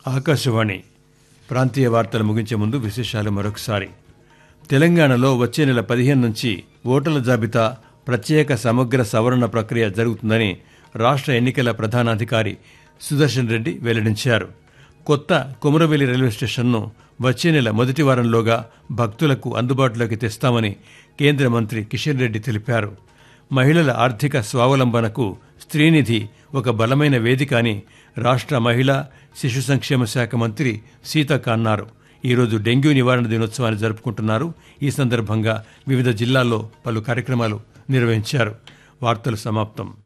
ఆకాశవాణి ప్రాంతీయ వార్తలు ముగించే ముందు విశేషాలు మరొకసారి తెలంగాణలో వచ్చే నెల పదిహేను నుంచి ఓటర్ల జాబితా ప్రత్యేక సమగ్ర సవరణ ప్రక్రియ జరుగుతుందని రాష్ట్ర ఎన్నికల ప్రధానాధికారి సుదర్శన్ రెడ్డి వెల్లడించారు కొత్త కుమరవెల్లి రైల్వే స్టేషన్ను వచ్చే నెల మొదటి వారంలోగా భక్తులకు అందుబాటులోకి తెస్తామని కేంద్ర మంత్రి కిషన్ రెడ్డి తెలిపారు మహిళల ఆర్థిక స్వావలంబనకు స్త్రీనిధి ఒక బలమైన వేదిక అని రాష్ట్ర మహిళా శిశు సంక్షేమ శాఖ మంత్రి సీతక్క అన్నారు ఈరోజు డెంగ్యూ నివారణ దినోత్సవాన్ని జరుపుకుంటున్నారు ఈ సందర్భంగా వివిధ జిల్లాల్లో పలు కార్యక్రమాలు నిర్వహించారు వార్తలు సమాప్తం